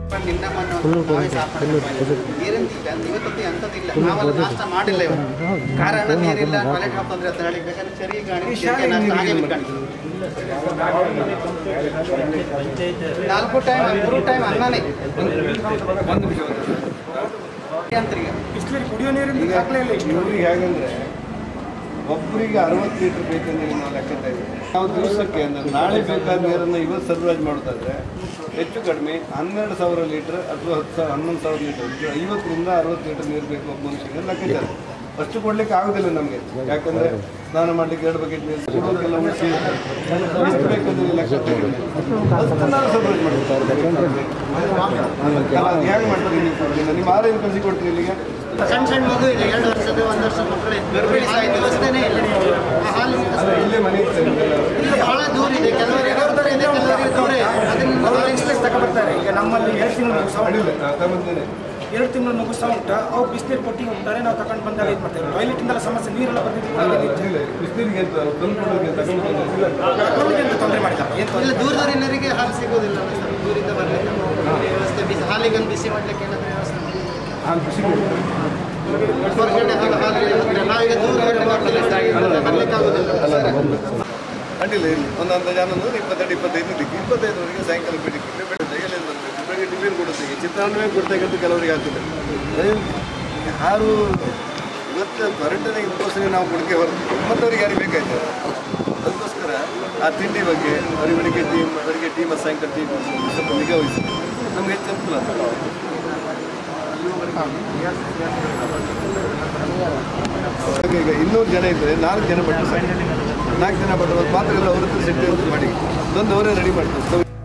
ನಿನ್ನ ಮಣ್ಣು ನಾವೇ ಸಾಕು ನೀರಿಂದಿಲ್ಲ ಇವತ್ತೊತ್ತು ಎಂಥದ್ದಿಲ್ಲ ನಾವೆಲ್ಲ ನಾಷ್ಟ ಮಾಡಿಲ್ಲ ಇವತ್ತು ಕಾರಣ ನೀರಿಲ್ಲ ಟಾಯ್ಲೆಟ್ ಹಾಕ್ತಂದ್ರೆ ಅಂತ ಹೇಳಿ ಬೇಕಾದ್ರೆ ಚರಿ ಗಾಣಿ ಚರಿಗೆ ನಾಷ್ಟ ಹಾಗೆ ಬಿಟ್ಕೊಂಡಿದ್ದೀವಿ. ನಾಲ್ಕು ಟೈಮ್ ಮೂರು ಟೈಮ್ ಅನ್ನನೇ ಒಂದು ನಿಮಿಷ ಅಂತ್ರೀಗ ಬಿಸ್ಲರಿ ಕುಡಿಯೋ ನೀರಿನ ದಾಖಲೆ ಇಲ್ಲ ಈಗ. ಇವ್ರಿಗೆ ಹೇಗಂದ್ರೆ ಒಬ್ಬರಿಗೆ ಅರವತ್ತು ಲೀಟರ್ ಬೇಕಂದ್ರೆ ನಾವು ಲೆಕ್ಕ ತೆಗೆದು ನಾವು ದಿವಸಕ್ಕೆ ಅಂದ್ರೆ ನಾಳೆ ಬೇಕಾದ ನೀರನ್ನು ಇವತ್ತು ಸರಬರಾಜು ಮಾಡೋದಾದ್ರೆ ಹೆಚ್ಚು ಕಡಿಮೆ ಹನ್ನೆರಡು ಸಾವಿರ ಲೀಟರ್ ಅಥವಾ ಹತ್ತು ಸಾವಿರ ಹನ್ನೊಂದು ಸಾವಿರ ಲೀಟರ್ ಐವತ್ತರಿಂದ ಅರವತ್ತು ಲೀಟರ್ ನೀರು ಬೇಕು ಒಬ್ಬ ಮನುಷ್ಯನಿಗೆ ಲೆಕ್ಕಾಚಾರ ಅಷ್ಟು ಕೊಡ್ಲಿಕ್ಕೆ ಆಗೋದಿಲ್ಲ ನಮಗೆ ಯಾಕಂದ್ರೆ ಸ್ನಾನ ಮಾಡ್ಲಿಕ್ಕೆ ಎರಡು ಬಕೆಟ್ ನೀರು ಕುಡಿಯೋಕ್ಕೆಲ್ಲ ಉಳಿಸಿ ಎಷ್ಟು ಬೇಕಂದ್ರೆ ಲೆಕ್ಕ ತೆಗೆದು ಅಷ್ಟು ನಾವು ಸರಬರಾಜು ಮಾಡ್ತೀವಿ ಹೇಗೆ ಮಾಡ್ತೀರಿ ನೀವು ನಿಮ್ಮ ಆರೋಗ್ಯ ಕಲಿಸಿ ಕೊಡ್ತೀರಿ ಇಲ್ಲಿಗೆ ಸಣ್ಣ ಸಣ್ಣ ಮಗು ಇದೆ ಎರಡು ವರ್ಷದ ಒಂದು ವರ್ಷದ ಮಕ್ಕಳು ಗರ್ಭಿಣಿ ವ್ಯವಸ್ಥೆನೇ ಇಲ್ಲ ಆ ಹಾಲು ಅಲ್ಲ ಇಲ್ಲೇ ಮನೆ ಇರ್ತದೆ ಇಲ್ಲ ಬಹಳ ದೂರ ಇದೆ ಕೆಲವರಿಗೆ ದೂರ ಇದೆ ಕೆಲವರಿಗೆ ದೂರ ಇದೆ ಅದನ್ನ ಎಕ್ಸ್ಪ್ರೆಸ್ ತಗೊಬರ್ತಾರೆ ಈಗ ನಮ್ಮಲ್ಲಿ ಎರಡು ತಿಂಗಳು ಮಗು ಸಹ ಅಡಿಲ್ಲ ತಗೊಂಬಂದೇನೆ ಎರಡು ತಿಂಗಳು ಮಗು ಸಹ ಉಂಟ ಅವು ಬಿಸಿನೀರು ಕೊಟ್ಟು ಹೋಗ್ತಾರೆ ನಾವು ತಗೊಂಡು ಬಂದಾಗ ಇದು ಮಾಡ್ತೇವೆ ಟಾಯ್ಲೆಟಿಂದೆಲ್ಲ ಸಮಸ್ಯೆ ನೀರೆಲ್ಲ ಬಂದಿದ್ದು ಬಿಸಿನೀರಿಗೆ ಅಂತ ತಂದ್ಕೊಡೋಕೆ ತಗೊಂಡ್ಬಂದಿಲ್ಲ ಎಂತ ತೊಂದರೆ ಮಾಡಿಲ್ಲ ಏನು ಇಲ್ಲ ದೂರ ದೂರಿನವರಿಗೆ ಹಾಲು ಸಿಗೋದಿಲ್ಲ ಅಲ್ಲ ಸರ್ ದೂರಿಂದ ಬರಲಿಕ್ಕೆ ವ್ಯವಸ್ಥೆ ಬಿಸಿ ಹಾಲಿಗೊಂದು ಬಿಸಿ ಮಾಡಲಿಕ್ಕೆ ಏನಾದರೂ ವ್ಯವಸ್ಥೆ ಮಾಡಿ. ಹಾಲು ಬಿಸಿ ಹೊರಗಡೆ ಹಾಲು ಹಾಲು ಅಂದ್ರೆ ನಾವೀಗ ದೂರಗಡೆ ಮಾಡ್ಲಿಲ್ಲ ಸರ್ ಬರ್ಲಿಕ್ಕೆ ಆಗೋದಿಲ್ಲ ಸರ್ ಅಡ್ಡಿಲ್ಲ ಇಲ್ಲಿ ಒಂದೊಂದು ಜನ ನೂರು ಇಪ್ಪತ್ತೆರಡು ಇಪ್ಪತ್ತೈದು ದಿಕ್ಕು ಇಪ್ಪತ್ತೈದವರೆಗೆ ಸಾಯಂಕಾಲ ಬಿಡಿಕ್ಕೆ ಬೆಳಿಗ್ಗೆ ಎಲ್ಲಿ ಬರಬೇಕು ಬೆಳಿಗ್ಗೆ ಟಿಫಿನ್ ಕೊಡುತ್ತೆ ಚಿತ್ರಾನ್ನವೇ ಕೊಡ್ತಕ್ಕಂಥ ಕೆಲವರಿಗೆ ಆಗ್ತದೆ ದಯವಿಟ್ಟು ಯಾರು ಇವತ್ತು ಕರೆಂಟಿನ ಇದಕ್ಕೋಸ್ಕರ ನಾವು ಕೊಡಕ್ಕೆ ಹೊರತು ಮತ್ತವ್ರಿಗೆ ಯಾರಿಗೆ ಬೇಕಾಯ್ತು ಅದಕ್ಕೋಸ್ಕರ ಆ ತಿಂಡಿ ಬಗ್ಗೆ ಅವ್ರಿಗೆ ಬೆಳಿಗ್ಗೆ ಟೀ ಬೆಳಿಗ್ಗೆ ಟೀ ಮತ್ತು ಸಾಯಂಕಾಲ ಟೀ ಕೊಡ್ತೀವಿ ಸ್ವಲ್ಪ ನಿಗಾ ವಹಿಸಿ ನಮ್ಗೆ ಹೆಚ್ಚು ಅನುಕೂಲ ಆಗ್ತದೆ ಹಾಗೆ ಈಗ ಇನ್ನೂರು ಜನ ಇದ್ದರೆ ನಾಲ್ಕು ಜನ ಬಟ್ಟೆ ಸಾಕು ನಾಲ್ಕು ಜನ ಬಟ್ಟೆ ಒಂದು ಪಾತ್ರೆ ಎಲ್ಲ ಅವ್ರ ಹತ್ರ ಸೆಟ್ ಮಾಡಿ ಅದೊಂದು ಅವರೇ ರೆಡಿ ಮಾಡ್ತಾರೆ